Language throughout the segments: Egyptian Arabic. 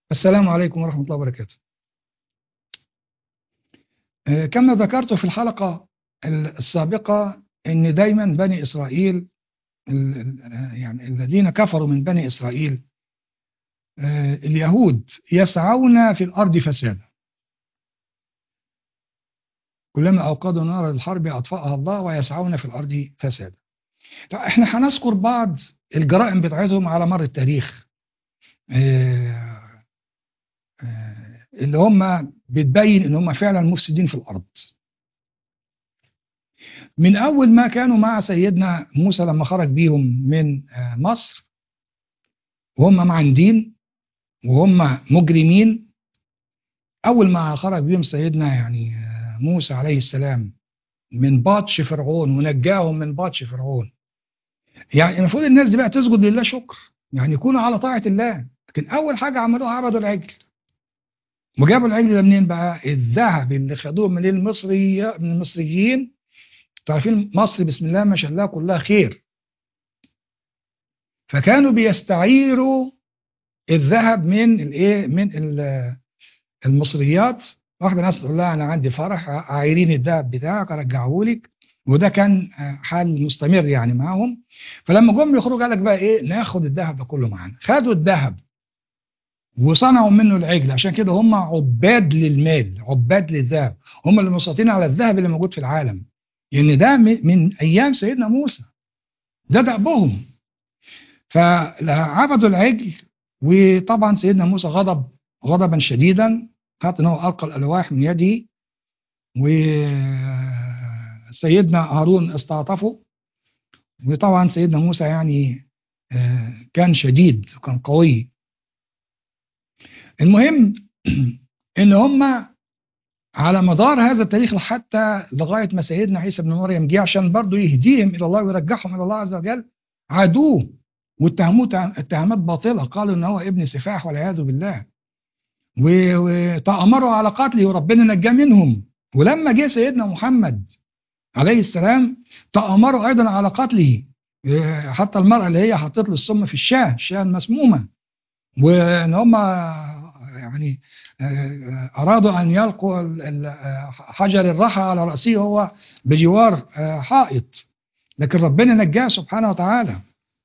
السلام عليكم ورحمة الله وبركاته آه، كما ذكرت في الحلقة السابقة أن دايما بني إسرائيل ال- ال- يعني الذين كفروا من بني إسرائيل آه، اليهود يسعون في الأرض فسادا كلما أوقدوا نار الحرب أطفأها الله ويسعون في الأرض فسادا طيب احنا هنذكر بعض الجرائم بتاعتهم على مر التاريخ آه، آه، اللي هم بتبين ان هم فعلا مفسدين في الارض من اول ما كانوا مع سيدنا موسى لما خرج بيهم من آه، مصر وهم معندين وهم مجرمين اول ما خرج بيهم سيدنا يعني آه، موسى عليه السلام من باطش فرعون ونجاهم من باطش فرعون يعني المفروض الناس دي بقى تسجد لله شكر يعني يكونوا على طاعة الله لكن اول حاجة عملوها عبدوا العجل وجابوا العجل ده منين بقى الذهب اللي خدوه من المصري من المصريين تعرفين مصر بسم الله ما شاء الله كلها خير فكانوا بيستعيروا الذهب من الايه من ال- المصريات واحده ناس تقول لها انا عندي فرح عايرين الذهب بتاعك ارجعه لك وده كان حال مستمر يعني معاهم فلما جم يخرجوا قال لك بقى ايه ناخد الذهب ده كله معانا خدوا الذهب وصنعوا منه العجل عشان كده هم عباد للمال عباد للذهب هم اللي مسيطرين على الذهب اللي موجود في العالم لان ده من من ايام سيدنا موسى ده دأبهم فعبدوا العجل وطبعا سيدنا موسى غضب غضبا شديدا حتى انه القى الالواح من يده وسيدنا هارون استعطفه وطبعا سيدنا موسى يعني آه، كان شديد وكان قوي المهم ان هم على مدار هذا التاريخ حتى لغايه ما سيدنا عيسى بن مريم جه عشان برضه يهديهم الى الله ويرجعهم الى الله عز وجل عادوه واتهموه ته- اتهامات باطله قالوا ان هو ابن سفاح والعياذ بالله و- وتامروا على قتله وربنا نجاه منهم ولما جه سيدنا محمد عليه السلام تامروا ايضا على قتله إيه، حتى المراه اللي هي حطت له السم في الشاه الشاه المسمومه وان هم يعني آه، ارادوا ان يلقوا ال- ال- آه، حجر الرحى على راسه هو بجوار آه، حائط لكن ربنا نجاه سبحانه وتعالى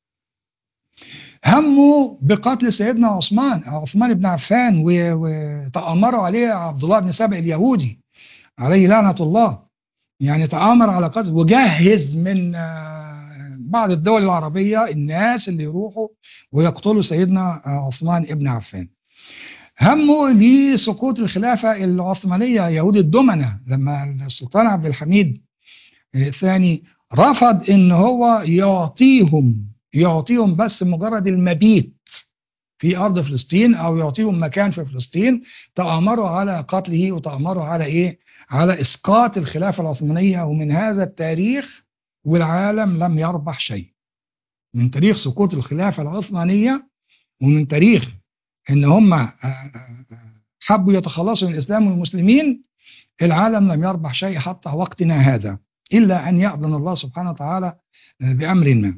هموا بقتل سيدنا عثمان عثمان بن عفان و- وتآمروا عليه عبد الله بن سبع اليهودي عليه لعنة الله يعني تآمر على قتل وجهز من آه، بعض الدول العربية الناس اللي يروحوا ويقتلوا سيدنا آه، عثمان بن عفان همه لسقوط الخلافة العثمانية يهود الدمنة لما السلطان عبد الحميد الثاني رفض ان هو يعطيهم يعطيهم بس مجرد المبيت في ارض فلسطين او يعطيهم مكان في فلسطين تآمروا على قتله وتآمروا على ايه على اسقاط الخلافة العثمانية ومن هذا التاريخ والعالم لم يربح شيء من تاريخ سقوط الخلافة العثمانية ومن تاريخ ان هم آه، آه، آه، حبوا يتخلصوا من الاسلام والمسلمين العالم لم يربح شيء حتى وقتنا هذا الا ان يأذن الله سبحانه وتعالى آه، بامر ما.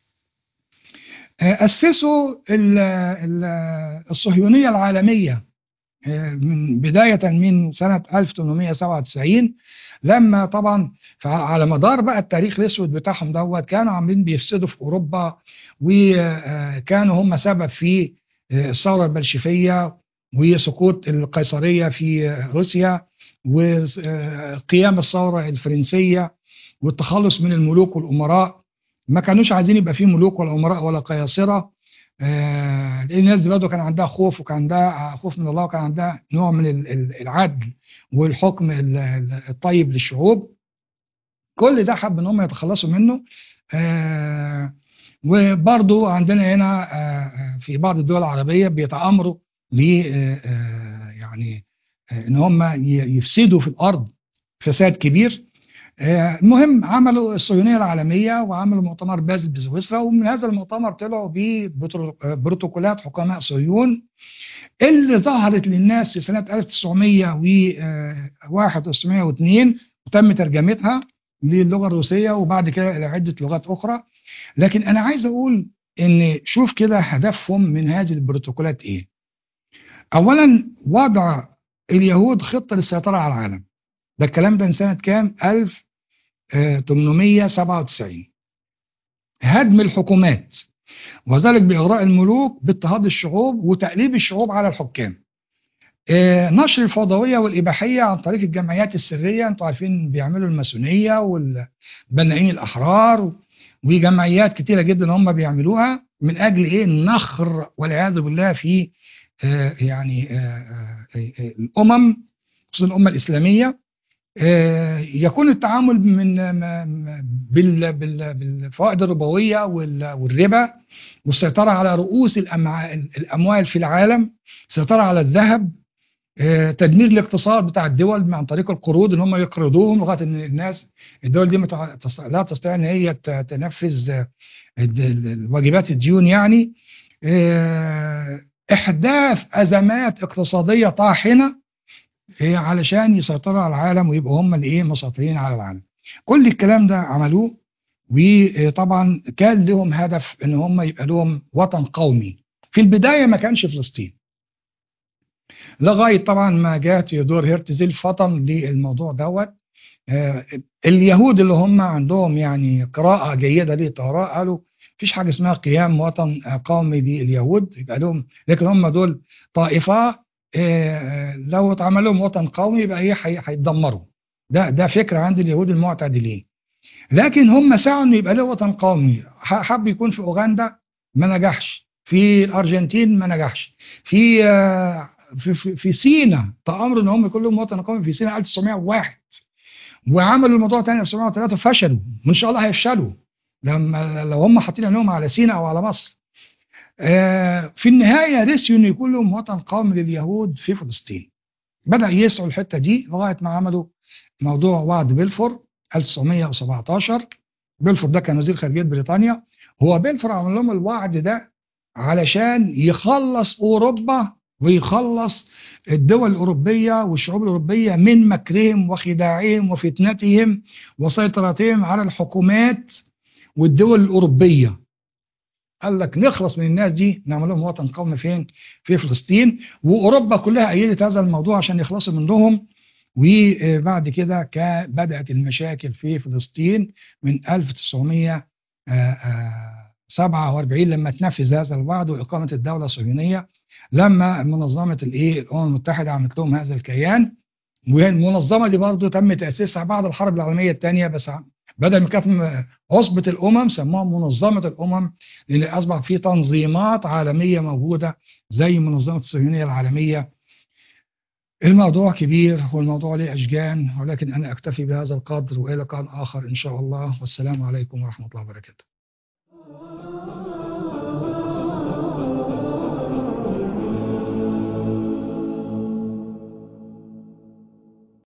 آه، اسسوا ال- ال- الصهيونيه العالميه آه، من بدايه من سنه 1897 لما طبعا فع- على مدار بقى التاريخ الاسود بتاعهم دوت كانوا عاملين بيفسدوا في اوروبا وكانوا هم سبب في آه، الثوره البلشفيه وسقوط القيصريه في آه، روسيا وقيام الثوره الفرنسيه والتخلص من الملوك والامراء ما كانوش عايزين يبقى فيه ملوك ولا امراء ولا قياصره آه، لان الناس دي برضه كان عندها خوف وكان عندها خوف من الله وكان عندها نوع من ال- ال- العدل والحكم ال- ال- الطيب للشعوب كل ده حب ان هم يتخلصوا منه آه، وبرضو عندنا هنا آه، آه، في بعض الدول العربية بيتآمروا ل آه، آه، يعني آه، ان هم ي- يفسدوا في الارض فساد كبير آه، المهم عملوا الصهيونية العالمية وعملوا مؤتمر بازل بسويسرا ومن هذا المؤتمر طلعوا ببروتوكولات حكماء صهيون اللي ظهرت للناس في سنة 1901 1902 وتم ترجمتها للغة الروسية وبعد كده إلى عدة لغات أخرى لكن أنا عايز أقول إن شوف كده هدفهم من هذه البروتوكولات إيه اولا وضع اليهود خطه للسيطره على العالم ده الكلام ده من سنه كام 1897 هدم الحكومات وذلك باغراء الملوك باضطهاد الشعوب وتأليب الشعوب على الحكام آه، نشر الفوضويه والاباحيه عن طريق الجمعيات السريه انتوا عارفين بيعملوا الماسونيه والبنائين الاحرار وجمعيات كتيره جدا هم بيعملوها من اجل ايه نخر والعياذ بالله في آه، يعني آه، آه، آه، الامم خصوصا الامه الاسلاميه آه، يكون التعامل من م- م- بال- بال- بالفوائد الربويه وال- والربا والسيطره على رؤوس الأمع- الاموال في العالم السيطره على الذهب آه، تدمير الاقتصاد بتاع الدول عن طريق القروض ان هم يقرضوهم لغايه ان الناس الدول دي متع- تست- لا تستطيع ان هي ت- تنفذ آه، الد- ال- واجبات الديون يعني آه، احداث ازمات اقتصاديه طاحنه آه، علشان يسيطروا على العالم ويبقوا هم اللي ايه مسيطرين على العالم كل الكلام ده عملوه وطبعا كان لهم هدف ان هم يبقى لهم وطن قومي في البدايه ما كانش فلسطين لغايه طبعا ما جاء تيودور هيرتزل فطن للموضوع دوت آه، اليهود اللي هم عندهم يعني قراءه جيده للتوراة قالوا مفيش حاجه اسمها قيام وطن آه، قومي لليهود يبقى لهم لكن هم دول طائفه آه، لو اتعمل لهم وطن قومي يبقى ايه هي- هيتدمروا ده ده فكره عند اليهود المعتدلين لكن هم سعوا انه يبقى له وطن قومي ح- حب يكون في اوغندا ما نجحش في الارجنتين ما نجحش في آه، في في, في سينا تامروا ان هم يكون لهم وطن قومي في سينا 1901 وعملوا الموضوع تاني 1903 فشلوا وان شاء الله هيفشلوا لما لو هم حاطين عينهم على سينا او على مصر آه، في النهايه رسيوا انه يكون لهم وطن قومي لليهود في فلسطين بدا يسعوا الحته دي لغايه ما عملوا موضوع وعد بلفور 1917 بلفور ده كان وزير خارجيه بريطانيا هو بلفور عمل لهم الوعد ده علشان يخلص اوروبا ويخلص الدول الاوروبيه والشعوب الاوروبيه من مكرهم وخداعهم وفتنتهم وسيطرتهم على الحكومات والدول الاوروبيه قال لك نخلص من الناس دي نعمل لهم وطن قومي فين في فلسطين واوروبا كلها ايدت هذا الموضوع عشان يخلصوا منهم وبعد كده كان بدات المشاكل في فلسطين من 1947 لما تنفذ هذا الوعد واقامه الدوله الصهيونيه لما منظمه الايه الامم المتحده عملت لهم هذا الكيان والمنظمه دي برضه تم تاسيسها بعد الحرب العالميه الثانيه بس بدل ما كانت عصبه الامم سموها منظمه الامم لان اصبح في تنظيمات عالميه موجوده زي منظمه الصهيونيه العالميه الموضوع كبير والموضوع له اشجان ولكن انا اكتفي بهذا القدر والى لقاء اخر ان شاء الله والسلام عليكم ورحمه الله وبركاته